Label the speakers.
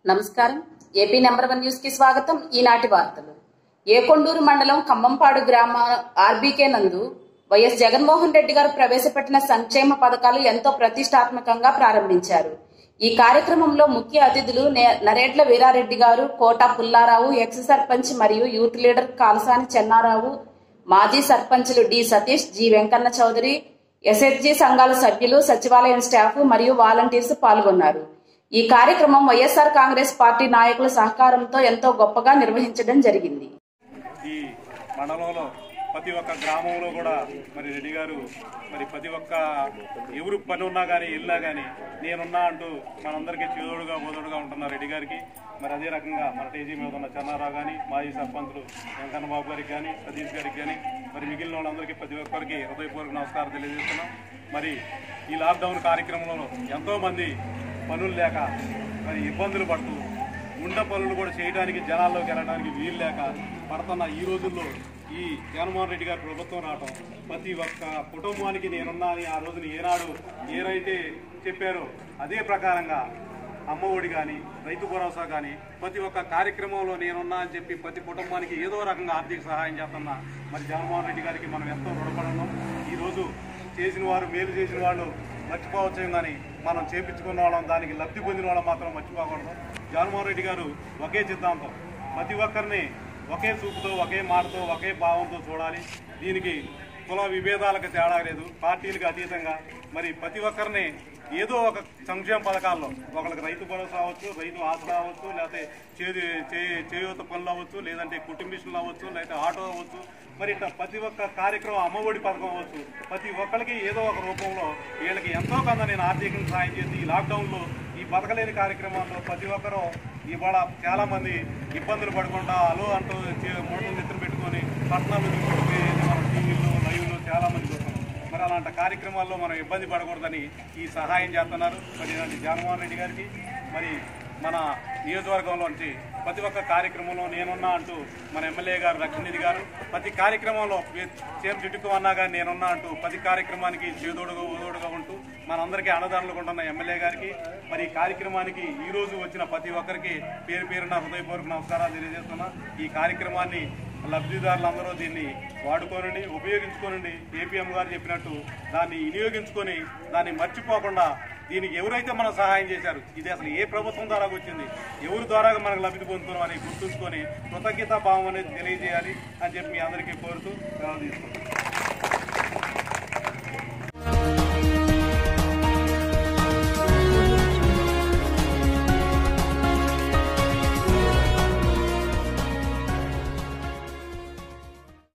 Speaker 1: నమస్కారం AP number one news కి స్వాగతం ఈనాటి వార్తలు ఏకొండూరు మండలం ఖమ్మంపాడు గ్రామ ఆర్బీకే నందు వైఎస్ జగన్మోహన్ రెడ్డి గారు ప్రవేశపెట్టిన సంక్షేమ పథకాలు ఎంతో ప్రతిష్టాత్మకంగా ప్రారంభించారు ఈ కార్యక్రమంలో ముఖ్య అతిథులు నే- నరేడ్ల వీరారెడ్డి గారు కోట పుల్లారావు ఎక్స్ సర్పంచ్ మరియు యూత్ లీడర్ కాలసాని చెన్నారావు మాజీ సర్పంచులు D Satish G Venkanna Chowdary SHG సంఘాల సభ్యులు సచివాలయం స్టాఫ్ మరియు వాలంటీర్స్ పాల్గొన్నారు ఈ కార్యక్రమం వైఎస్ఆర్ కాంగ్రెస్ పార్టీ నాయకుల సహకారంతో ఎంతో గొప్పగా నిర్వహించడం జరిగింది
Speaker 2: ఈ మండలంలో ప్రతి ఒక్క గ్రామంలో కూడా మరి రెడ్డి గారు మరి ప్రతి ఒక్క ఎవరు పని ఉన్నా కానీ వెళ్ళినా కానీ నేనున్నా అంటూ మనందరికీ చేదోడుగా బోదోడుగా ఉంటున్న రెడ్డి గారికి మరి అదే రకంగా మన టీజీ మీద ఉన్న చెన్నారావు కానీ మాజీ సర్పంచులు వెంకన్న బాబు గారికి కానీ సతీష్ గారికి కానీ మరి మిగిలిన వాళ్ళందరికీ ప్రతి ఒక్కరికి హృదయపూర్వక నమస్కారం తెలియజేస్తున్నాం మరి ఈ లాక్డౌన్ కార్యక్రమంలో ఎంతోమంది పనులు లేక మరి ఇబ్బందులు పడుతూ ఉండ పనులు కూడా చేయడానికి జనాల్లోకి వెళ్ళడానికి వీలు లేక పడుతున్న ఈ రోజుల్లో ఈ జగన్మోహన్ రెడ్డి గారి ప్రభుత్వం రావటం ప్రతి ఒక్క కుటుంబానికి నేనున్నా అని ఆ రోజున ఏనాడు ఏదైతే చెప్పారో అదే ప్రకారంగా అమ్మ ఒడి కానీ రైతు భరోసా కానీ ప్రతి ఒక్క కార్యక్రమంలో నేనున్నా అని చెప్పి ప్రతి కుటుంబానికి ఏదో రకంగా ఆర్థిక సహాయం చేస్తున్న మరి జగన్మోహన్ రెడ్డి గారికి మనం ఎంతో రుణపడి ఉన్నాం ఈరోజు చేసిన వారు మేలు చేసిన వాళ్ళు మర్చిపోవచ్చు కానీ మనం చేపించుకున్న వాళ్ళం దానికి లబ్ధి పొందిన వాళ్ళం మాత్రం మర్చిపోకూడదు జగన్మోహన్ రెడ్డి గారు ఒకే సిద్ధాంతం ప్రతి ఒక్కరిని ఒకే చూపుతో ఒకే మాటతో ఒకే భావంతో చూడాలి దీనికి కుల విభేదాలకు తేడా లేదు పార్టీలకు అతీతంగా మరి ప్రతి ఒక్కరిని ఏదో ఒక సంక్షేమ పథకాల్లో ఒకరికి రైతు భరోసా అవ్వచ్చు రైతు ఆసరా అవ్వచ్చు లేకపోతే చేదు చే- చేయూత పనులు అవ్వచ్చు లేదంటే కుటుంబిషన్లు అవ్వచ్చు లేకపోతే ఆటో అవ్వచ్చు మరి ఇట్లా ప్రతి ఒక్క కార్యక్రమం అమ్మఒడి పథకం అవ్వచ్చు ప్రతి ఒక్కరికి ఏదో ఒక రూపంలో వీళ్ళకి ఎంతో కొంత నేను ఆర్థికంగా సాయం చేసి ఈ లాక్డౌన్లో ఈ బతకలేని కార్యక్రమాల్లో ప్రతి ఒక్కరూ ఇవాళ చాలా మంది ఇబ్బందులు పడకుండా అలో అంటూ చే- మూటలు నెత్తిన పెట్టుకొని పట్టణాలు చూపించి మన టీవీల్లో లైవ్లో చాలా మంది చూస్తున్నాం మరి అలాంటి కార్యక్రమాల్లో మనం ఇబ్బంది పడకూడదని ఈ సహాయం చేస్తున్నారు మరి ఇలాంటి జగన్మోహన్ రెడ్డి గారికి మరి మన నియోజకవర్గంలోంచి ప్రతి ఒక్క కార్యక్రమంలో నేనున్నా అంటూ మన ఎమ్మెల్యే గారు లక్ష్మీనిధి గారు ప్రతి కార్యక్రమంలో చేరు చుట్టుకు అన్నా కానీ నేనున్నా అంటూ ప్రతి కార్యక్రమానికి చేదోడుగా ఓదోడుగా ఉంటూ మనందరికీ అన్నదానులుగా ఉంటున్న ఎమ్మెల్యే గారికి మరి ఈ కార్యక్రమానికి ఈ రోజు వచ్చిన ప్రతి ఒక్కరికి పేరు పేరున హృదయపూర్వక నమస్కారాలు తెలియజేస్తున్నా ఈ కార్యక్రమాన్ని లబ్ధిదారులందరూ దీన్ని వాడుకోనండి ఉపయోగించుకోనండి ఏపీఎం గారు చెప్పినట్టు దాన్ని వినియోగించుకొని దాన్ని మర్చిపోకుండా దీనికి ఎవరైతే మనం సహాయం చేశారు ఇది అసలు ఏ ప్రభుత్వం ద్వారా వచ్చింది ఎవరి ద్వారా మనకు లబ్ధి పొందుతున్నాం అని గుర్తుంచుకొని కృతజ్ఞతా భావం అనేది తెలియజేయాలి అని చెప్పి మీ అందరికీ కోరుతూ సెలవు తీసుకుంటాం